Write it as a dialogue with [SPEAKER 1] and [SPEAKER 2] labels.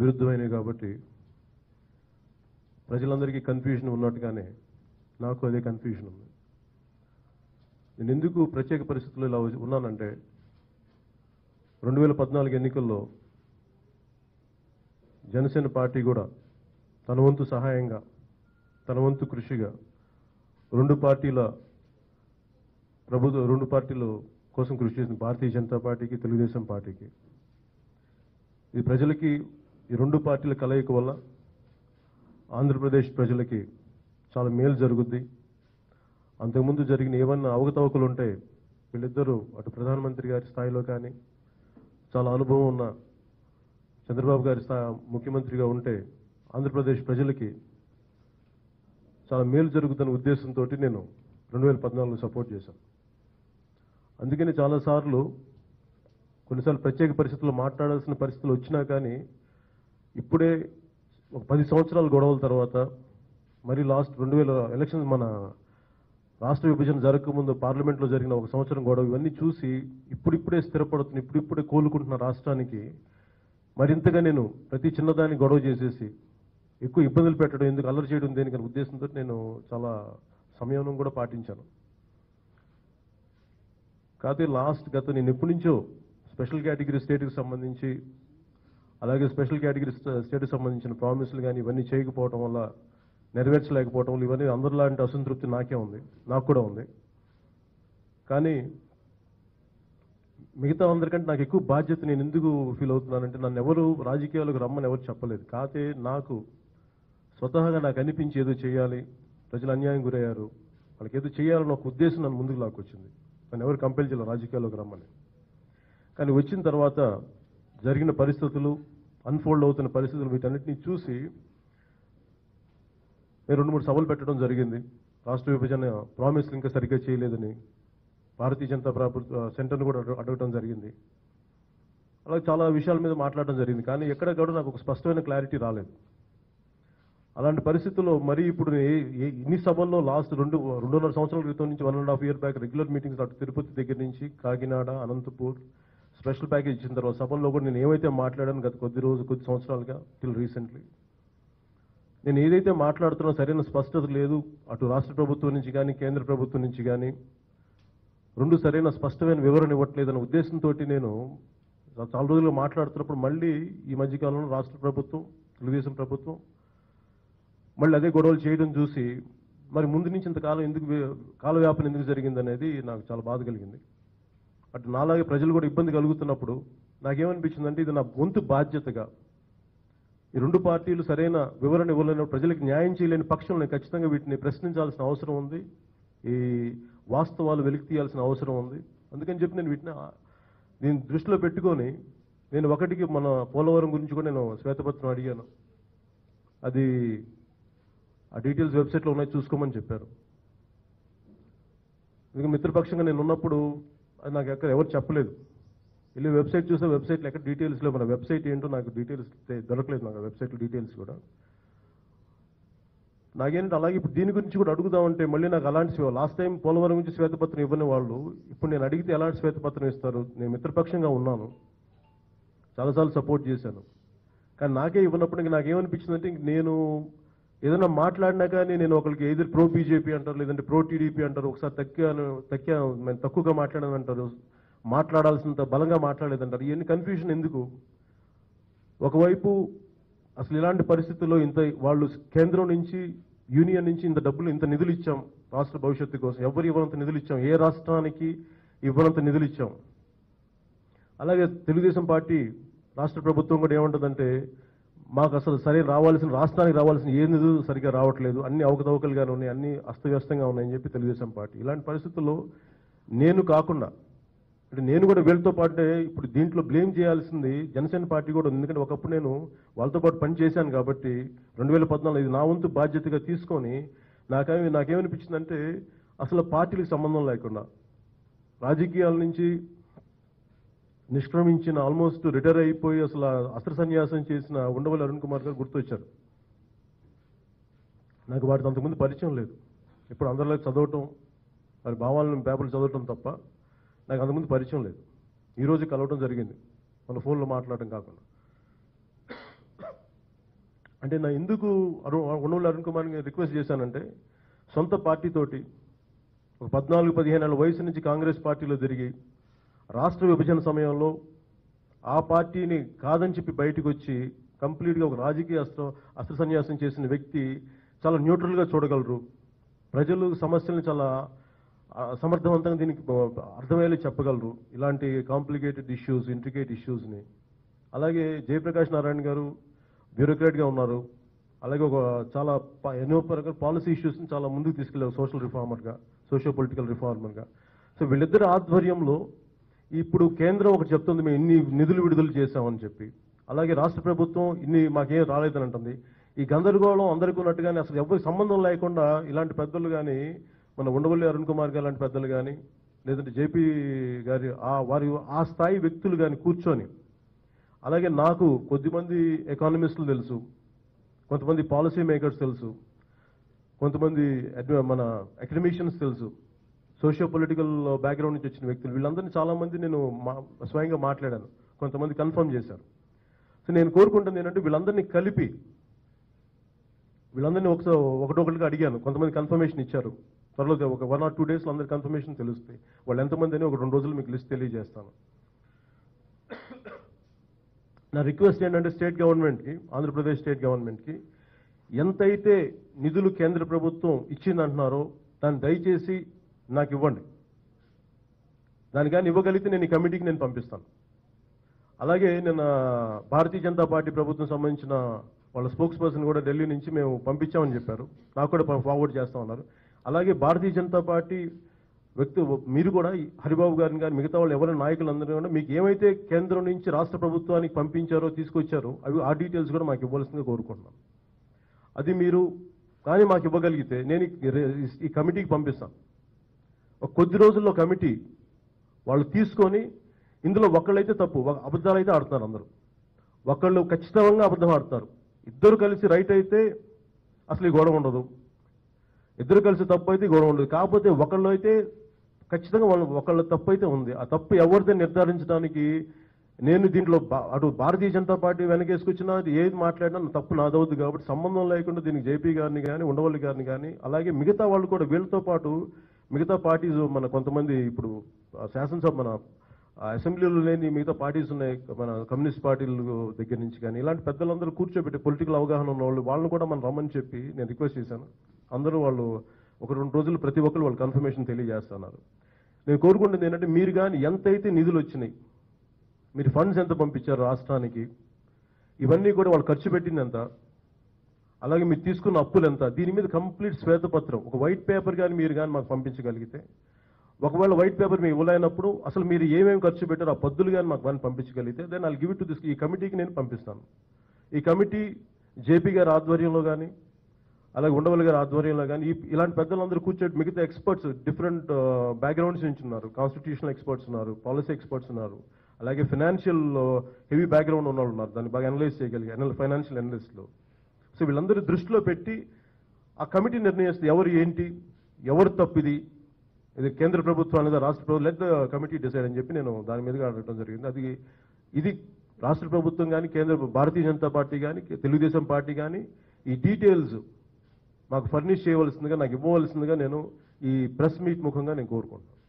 [SPEAKER 1] విరుద్ధమైనవి కాబట్టి ప్రజలందరికీ కన్ఫ్యూజన్ ఉన్నట్టుగానే నాకు అదే కన్ఫ్యూజన్ ఉంది నేను ఎందుకు ప్రత్యేక పరిస్థితుల్లో ఇలా ఉన్నానంటే రెండు వేల పద్నాలుగు ఎన్నికల్లో జనసేన పార్టీ కూడా తన వంతు సహాయంగా తన వంతు కృషిగా రెండు పార్టీల ప్రభుత్వ రెండు పార్టీల కోసం కృషి చేసిన భారతీయ జనతా పార్టీకి తెలుగుదేశం పార్టీకి ఈ ప్రజలకి ఈ రెండు పార్టీల కలయిక వల్ల ఆంధ్రప్రదేశ్ ప్రజలకి చాలా మేలు జరుగుద్ది అంతకుముందు జరిగిన ఏమన్నా అవకతవకలు ఉంటే వీళ్ళిద్దరూ అటు ప్రధానమంత్రి గారి స్థాయిలో కానీ చాలా అనుభవం ఉన్న చంద్రబాబు గారి స్థా ముఖ్యమంత్రిగా ఉంటే ఆంధ్రప్రదేశ్ ప్రజలకి చాలా మేలు జరుగుతున్న ఉద్దేశంతో నేను రెండు వేల పద్నాలుగులో సపోర్ట్ చేశాను అందుకని చాలాసార్లు కొన్నిసార్లు ప్రత్యేక పరిస్థితుల్లో మాట్లాడాల్సిన పరిస్థితులు వచ్చినా కానీ ఇప్పుడే ఒక పది సంవత్సరాల గొడవల తర్వాత మరి లాస్ట్ రెండు వేల ఎలక్షన్ మన రాష్ట్ర విభజన జరగకముందు పార్లమెంట్లో జరిగిన ఒక సంవత్సరం గొడవ ఇవన్నీ చూసి ఇప్పుడిప్పుడే స్థిరపడుతున్న ఇప్పుడిప్పుడే కోలుకుంటున్న రాష్ట్రానికి మరింతగా నేను ప్రతి చిన్నదాన్ని గొడవ చేసేసి ఎక్కువ ఇబ్బందులు పెట్టడం ఎందుకు అల్లరి చేయడం దేనికని ఉద్దేశంతో నేను చాలా సంయమనం కూడా పాటించాను కాకపోతే లాస్ట్ గత నేను ఎప్పటి నుంచో స్పెషల్ కేటగిరీ స్టేట్కి సంబంధించి అలాగే స్పెషల్ కేటగిరీ స్టేట్కి సంబంధించిన ప్రామిసులు కానీ ఇవన్నీ చేయకపోవడం వల్ల నెరవేర్చలేకపోవడం వల్ల ఇవన్నీ అందరిలాంటి అసంతృప్తి నాకే ఉంది నాకు కూడా ఉంది కానీ మిగతా అందరికంటే నాకు ఎక్కువ బాధ్యత నేను ఎందుకు ఫీల్ అవుతున్నానంటే నన్ను ఎవరు రాజకీయాలకు రమ్మని ఎవరు చెప్పలేదు కాకపోతే నాకు స్వతహాగా నాకు అనిపించి ఏదో చేయాలి ప్రజలు అన్యాయం గురయ్యారు వాళ్ళకి ఏదో చేయాలని ఒక ఉద్దేశం నన్ను ముందుకు లాక్కొచ్చింది నన్ను ఎవరు కంపెల్ చేయాలి రాజకీయాల్లోకి రమ్మని కానీ వచ్చిన తర్వాత జరిగిన పరిస్థితులు అన్ఫోల్డ్ అవుతున్న పరిస్థితులు వీటన్నిటిని చూసి నేను రెండు మూడు సభలు పెట్టడం జరిగింది రాష్ట్ర విభజన ప్రామిస్లు ఇంకా సరిగ్గా చేయలేదని భారతీయ జనతా ప్రభుత్వ సెంటర్ను కూడా అడగ- అడగటం జరిగింది అలాగే చాలా విషయాల మీద మాట్లాడడం జరిగింది కానీ ఎక్కడ కూడా నాకు ఒక స్పష్టమైన క్లారిటీ రాలేదు అలాంటి పరిస్థితుల్లో మరీ ఇప్పుడు ఏ- ఏ- ఇన్ని సభల్లో లాస్ట్ రెండు రెండున్నర సంవత్సరాల క్రితం నుంచి one and half year back regular meetings అటు తిరుపతి దగ్గర నుంచి కాకినాడ అనంతపూర్ స్పెషల్ ప్యాకేజ్ ఇచ్చిన తర్వాత సభల్లో కూడా నేను ఏమైతే మాట్లాడాను గత కొద్ది రోజు కొద్ది సంవత్సరాలుగా టిల్ రీసెంట్లీ నేను ఏదైతే మాట్లాడుతున్నా సరైన స్పష్టత లేదు అటు రాష్ట్ర ప్రభుత్వం నుంచి కానీ కేంద్ర ప్రభుత్వం నుంచి కానీ రెండు సరైన స్పష్టమైన వివరణ ఇవ్వట్లేదన్న ఉద్దేశంతో నేను చాలా రోజులుగా మాట్లాడుతున్నప్పుడు మళ్ళీ ఈ మధ్యకాలంలో రాష్ట్ర ప్రభుత్వం తెలుగుదేశం ప్రభుత్వం మళ్ళీ అదే గొడవలు చేయడం చూసి మరి ముందు నుంచి ఇంతకాలం ఎందుకు వే- కాల వ్యాపన ఎందుకు జరిగింది అనేది నాకు చాలా బాధ కలిగింది అటు నాలాగే ప్రజలు కూడా ఇబ్బంది కలుగుతున్నప్పుడు నాకేమనిపించిందంటే ఇది నా వంతు బాధ్యతగా ఈ రెండు పార్టీలు సరైన వివరణ ఇవ్వలేని ప్రజలకు న్యాయం చేయలేని పక్షంలో నేను ఖచ్చితంగా వీటిని ప్రశ్నించాల్సిన అవసరం ఉంది ఈ వాస్తవాలు వెలికి తీయాల్సిన అవసరం ఉంది అందుకని చెప్పి నేను వీటిని ఆ- దీన్ని దృష్టిలో పెట్టుకొని నేను ఒకటికి మన పోలవరం గురించి కూడా నేను శ్వేతపత్రం అడిగాను అది ఆ డీటెయిల్స్ వెబ్సైట్లో ఉన్నాయి చూసుకోమని చెప్పారు ఇక మిత్రపక్షంగా నేను ఉన్నప్పుడు అది నాకు ఎక్కడ ఎవరు చెప్పలేదు వెళ్ళి వెబ్సైట్ చూస్తే వెబ్సైట్లో ఎక్కడ డీటెయిల్స్ లేవు మన వెబ్సైట్ ఏంటో నాకు డీటెయిల్స్ దొరకలేదు నాకు వెబ్సైట్లో డీటెయిల్స్ కూడా నాకేంటంటే అలాగే ఇప్పుడు దీని గురించి కూడా అడుగుదామంటే మళ్ళీ నాకు అలాంటి లాస్ట్ టైం పోలవరం గురించి శ్వేతపత్రం ఇవ్వని వాళ్ళు ఇప్పుడు నేను అడిగితే ఎలాంటి శ్వేతపత్రం ఇస్తారు నేను మిత్రపక్షంగా ఉన్నాను చాలాసార్లు సపోర్ట్ చేశాను కానీ నాకే ఇవ్వనప్పుడు ఇంక నాకేమనిపించిందంటే ఇంక నేను ఏదైనా మాట్లాడినా కానీ నేను ఒకరికి ఏదో ప్రో బీజేపీ అంటారు లేదంటే ప్రో టీడీపీ అంటారు ఒకసారి తక్కాను తక్కా నేను తక్కువగా మాట్లాడాను అంటారు మాట్లాడాల్సినంత బలంగా మాట్లాడలేదంటారు ఇవన్నీ కన్ఫ్యూజన్ ఎందుకు ఒకవైపు అసలు ఇలాంటి పరిస్థితుల్లో ఇంత వాళ్ళు కేంద్రం నుంచి యూనియన్ నుంచి ఇంత డబ్బులు ఇంత నిధులు ఇచ్చాం రాష్ట్ర భవిష్యత్తు కోసం ఎవరు ఇవ్వనంత నిధులు ఇచ్చాం ఏ రాష్ట్రానికి ఇవ్వనంత నిధులు ఇచ్చాం అలాగే తెలుగుదేశం పార్టీ రాష్ట్ర ప్రభుత్వం కూడా ఏమంటుందంటే మాకు అసలు సరే రావాల్సిన రాష్ట్రానికి రావాల్సిన ఏ నిధులు సరిగ్గా రావట్లేదు అన్ని అవకతవకలుగానే ఉన్నాయి అన్ని అస్తవ్యస్తంగా ఉన్నాయని చెప్పి తెలుగుదేశం పార్టీ ఇలాంటి పరిస్థితుల్లో నేను కాకుండా అంటే నేను కూడా వీళ్ళతో పాటే ఇప్పుడు దీంట్లో బ్లేమ్ చేయాల్సింది జనసేన పార్టీ కూడా ఉంది ఎందుకంటే ఒకప్పుడు నేను వాళ్ళతో పాటు పని చేశాను కాబట్టి రెండు వేల పద్నాలుగు ఇది నా వంతు బాధ్యతగా తీసుకొని నాకేమి నాకేమనిపించిందంటే అసలు పార్టీలకు సంబంధం లేకుండా రాజకీయాల నుంచి నిష్క్రమించిన ఆల్మోస్ట్ రిటైర్ అయిపోయి అసలు అస్త్ర సన్యాసం చేసిన ఉండవల్లి అరుణ్ కుమార్ గారు గుర్తొచ్చారు నాకు వాటితో అంతకుముందు పరిచయం లేదు ఇప్పుడు అందరిలో చదవటం వారి భావాలను పేపర్లు చదవటం తప్ప నాకు అంతకుముందు పరిచయం లేదు ఈ రోజు కలవటం జరిగింది మన ఫోన్లో మాట్లాడటం కాకుండా అంటే నా ఎందుకు అరు ఉండవల్లి అరుణ్ కుమార్ రిక్వెస్ట్ చేశానంటే సొంత పార్టీతోటి ఒక పద్నాలుగు పదిహేను ఏళ్ళ వయసు నుంచి కాంగ్రెస్ పార్టీలో తిరిగి రాష్ట్ర విభజన సమయంలో ఆ పార్టీని కాదని చెప్పి బయటకు వచ్చి కంప్లీట్గా ఒక రాజకీయ అస్త్ర అస్త్ర సన్యాసం చేసిన వ్యక్తి చాలా న్యూట్రల్గా చూడగలరు ప్రజలు సమస్యలను చాలా ఆ, సమర్థవంతంగా దీనికి బ- అర్థమయ్యేలా చెప్పగలరు ఇలాంటి కాంప్లికేటెడ్ ఇష్యూస్ ఇంట్రికేట్ ఇష్యూస్ని అలాగే జయప్రకాష్ నారాయణ గారు బ్యూరోక్రాట్గా ఉన్నారు అలాగే ఒక చాలా ప- ఎన్నో రకాల పాలసీ ఇష్యూస్ని చాలా ముందుకు తీసుకెళ్లారు సోషల్ రిఫార్మర్గా సోషియో పొలిటికల్ రిఫార్మర్గా సో వీళ్ళిద్దరి ఆధ్వర్యంలో ఇప్పుడు కేంద్రం ఒకటి చెప్తుంది మేము ఇన్ని నిధులు విడుదల చేశామని చెప్పి అలాగే రాష్ట్ర ప్రభుత్వం ఇన్ని మాకేం రాలేదని అంటుంది ఈ గందరగోళం అందరికీ ఉన్నట్టుగానే అసలు ఎవరికి సంబంధం లేకుండా ఇలాంటి పెద్దలు కానీ మన ఉండవల్లి అరుణ్ కుమార్ గారు లాంటి పెద్దలు కానీ లేదంటే జేపీ గారి ఆ వారి ఆ స్థాయి వ్యక్తులు కానీ కూర్చొని అలాగే నాకు కొద్దిమంది ఎకానమిస్టులు తెలుసు కొంతమంది పాలసీ మేకర్స్ తెలుసు కొంతమంది అడ్వ- మన అకాడమిషియన్స్ తెలుసు సోషియో పొలిటికల్ బ్యాక్గ్రౌండ్ నుంచి వచ్చిన వ్యక్తులు వీళ్ళందరినీ చాలా మంది నేను మా స్వయంగా మాట్లాడాను కొంతమంది కన్ఫర్మ్ చేశారు సో నేను కోరుకుంటుంది ఏంటంటే వీళ్ళందరినీ కలిపి వీళ్ళందరినీ ఒకసారి ఒకటొకటిగా అడిగాను కొంతమంది కన్ఫర్మేషన్ ఇచ్చారు త్వరలో ఒక వన్ ఆర్ టూ డేస్లో అందరి కన్ఫర్మేషన్ తెలుస్తాయి వాళ్ళు ఎంతమంది అని ఒక రెండు రోజులు మీకు లిస్ట్ తెలియజేస్తాను నా రిక్వెస్ట్ ఏంటంటే స్టేట్ గవర్నమెంట్కి ఆంధ్రప్రదేశ్ స్టేట్ గవర్నమెంట్కి ఎంతైతే నిధులు కేంద్ర ప్రభుత్వం ఇచ్చిందంటున్నారో దాన్ని దయచేసి నాకు ఇవ్వండి దాని కానీ ఇవ్వగలిగితే నేను ఈ కమిటీకి నేను పంపిస్తాను అలాగే నిన్న భారతీయ జనతా పార్టీ ప్రభుత్వం సంబంధించిన వాళ్ళ స్పోక్స్ పర్సన్ కూడా ఢిల్లీ నుంచి మేము పంపించామని చెప్పారు నాకు కూడా ఫార్వర్డ్ చేస్తామన్నారు అలాగే భారతీయ జనతా పార్టీ వ్యక్తి మీరు కూడా ఈ హరిబాబు గారిని కానీ మిగతా వాళ్ళు ఎవరైనా నాయకులందరూ కూడా మీకు ఏమైతే కేంద్రం నుంచి రాష్ట్ర ప్రభుత్వానికి పంపించారో తీసుకొచ్చారో అవి ఆ డీటెయిల్స్ కూడా మాకు ఇవ్వాల్సిందిగా కోరుకుంటున్నాం అది మీరు కానీ మాకు ఇవ్వగలిగితే నేను ఈ- ఈ- ఈ కమిటీకి పంపిస్తాను ఒక కొద్ది రోజుల్లో కమిటీ వాళ్ళు తీసుకొని ఇందులో ఒకళ్ళైతే తప్పు ఒక అబద్ధాలు అయితే ఆడుతున్నారు అందరూ ఒకళ్ళు ఖచ్చితంగా అబద్ధం ఆడుతున్నారు ఇద్దరు కలిసి రైట్ అయితే అసలు ఈ గొడవ ఉండదు ఇద్దరు కలిసి తప్పు అయితే ఈ గొడవ ఉండదు కాకపోతే ఒకళ్ళు అయితే ఖచ్చితంగా వాళ్ళు ఒకళ్ళ తప్పు అయితే ఉంది ఆ తప్పు ఎవరితో నిర్ధారించడానికి నేను దీంట్లో బా- అటు భారతీయ జనతా పార్టీ వెనకేసుకొచ్చినా అది ఏది మాట్లాడినా నా తప్పు నాదవుద్ది కాబట్టి సంబంధం లేకుండా దీనికి జేపీ గారిని కానీ ఉండవల్లి గారిని కానీ అలాగే మిగతా వాళ్ళు కూడా వీళ్ళతో పాటు మిగతా పార్టీస్ మన కొంతమంది ఇప్పుడు ఆ శాసనసభ మన ఆ అసెంబ్లీలో లేని మిగతా పార్టీస్ ఉన్నాయి మన కమ్యూనిస్ట్ పార్టీల దగ్గర నుంచి కానీ ఇలాంటి పెద్దలందరూ కూర్చోబెట్టి పొలిటికల్ అవగాహన ఉన్న వాళ్ళు వాళ్ళని కూడా మనం రమ్మని చెప్పి నేను రిక్వెస్ట్ చేశాను అందరూ వాళ్ళు ఒక రెండు రోజులు ప్రతి ఒక్కరు వాళ్ళు కన్ఫర్మేషన్ తెలియజేస్తున్నారు నేను కోరుకుంటుంది ఏంటంటే మీరు కానీ ఎంతైతే నిధులు వచ్చినాయి మీరు ఫండ్స్ ఎంత పంపించారు రాష్ట్రానికి ఇవన్నీ కూడా వాళ్ళు ఖర్చు పెట్టింది ఎంత అలాగే మీరు తీసుకున్న అప్పులు ఎంత దీని మీద కంప్లీట్ శ్వేతపత్రం ఒక వైట్ పేపర్ కానీ మీరు కానీ మాకు పంపించగలిగితే ఒకవేళ వైట్ పేపర్ మీకు ఇవ్వలేనప్పుడు అసలు మీరు ఏమేమి ఖర్చు పెట్టారో ఆ పద్దులు కానీ మాకు కానీ పంపించగలిగితే then I'll give it to this ఈ కమిటీకి నేను పంపిస్తాను ఈ కమిటీ జేపీ గారి ఆధ్వర్యంలో కానీ అలాగే ఉండవల్లి గారి ఆధ్వర్యంలో కానీ ఈ ఇలాంటి పెద్దలందరూ కూర్చోటి మిగతా ఎక్స్పర్ట్స్ డిఫరెంట్ బ్యాక్గ్రౌండ్స్ నుంచి ఉన్నారు కాన్స్టిట్యూషనల్ ఎక్స్పర్ట్స్ ఉన్నారు పాలసీ ఎక్స్పర్ట్స్ ఉన్నారు అలాగే ఫినాన్షియల్ హెవీ బ్యాక్గ్రౌండ్ ఉన్న వాళ్ళు ఉన్నారు దాన్ని బాగా అనలైజ్ చేయగలిగే ఫైనాన్షియల్ అనలిస్ట్లో సో వీళ్ళందరూ దృష్టిలో పెట్టి ఆ కమిటీ నిర్ణయిస్తే ఎవరు ఏంటి ఎవరు తప్పిది ఇది కేంద్ర ప్రభుత్వం అనేది రాష్ట్ర ప్రభుత్వం లెట్ ద కమిటీ డిసైడ్ అని చెప్పి నేను దాని మీదుగా అడగడం జరిగింది అది ఇది రాష్ట్ర ప్రభుత్వం కానీ కేంద్ర భారతీయ జనతా పార్టీ కానీ తెలుగుదేశం పార్టీ కానీ ఈ డీటెయిల్స్ మాకు ఫర్నిష్ చేయవలసిందిగా నాకు ఇవ్వవలసిందిగా నేను ఈ ప్రెస్ మీట్ ముఖంగా నేను కోరుకుంటున్నాను